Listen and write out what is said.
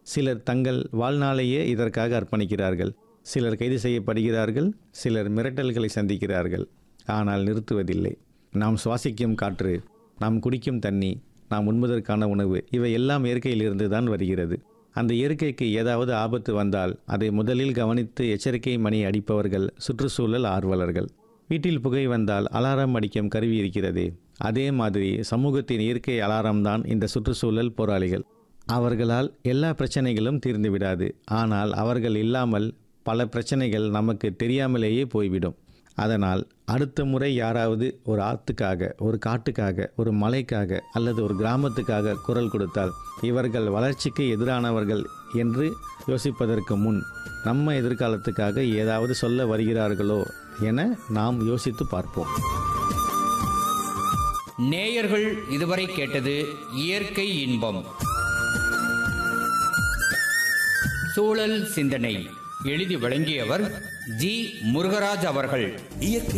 சிலர் தங்கள் வாழ்நாளையே இதற்காக அர்ப்பணிக்கிறார்கள் சிலர் கைது செய்யப்படுகிறார்கள் சிலர் மிரட்டல்களை சந்திக்கிறார்கள் ஆனால் நிறுத்துவதில்லை நாம் சுவாசிக்கும் காற்று நாம் குடிக்கும் தண்ணி நாம் உண்பதற்கான உணவு இவை எல்லாம் இயற்கையிலிருந்து தான் வருகிறது அந்த இயற்கைக்கு ஏதாவது ஆபத்து வந்தால் அதை முதலில் கவனித்து எச்சரிக்கை மணி அடிப்பவர்கள் சுற்றுச்சூழல் ஆர்வலர்கள் வீட்டில் புகை வந்தால் அலாரம் அடிக்கும் கருவி இருக்கிறதே அதே மாதிரி சமூகத்தின் இயற்கை அலாரம் தான் இந்த சுற்றுச்சூழல் போராளிகள் அவர்களால் எல்லா பிரச்சனைகளும் தீர்ந்து விடாது ஆனால் அவர்கள் இல்லாமல் பல பிரச்சனைகள் நமக்கு தெரியாமலேயே போய்விடும் அதனால் அடுத்த முறை யாராவது ஒரு ஆத்துக்காக ஒரு காட்டுக்காக ஒரு மலைக்காக அல்லது ஒரு கிராமத்துக்காக குரல் கொடுத்தால் இவர்கள் வளர்ச்சிக்கு எதிரானவர்கள் என்று யோசிப்பதற்கு முன் நம்ம எதிர்காலத்துக்காக ஏதாவது சொல்ல வருகிறார்களோ என நாம் யோசித்து பார்ப்போம் நேயர்கள் இதுவரை கேட்டது இயற்கை இன்பம் சூழல் சிந்தனை எழுதி வழங்கியவர் ஜி முருகராஜ் அவர்கள் இயற்கை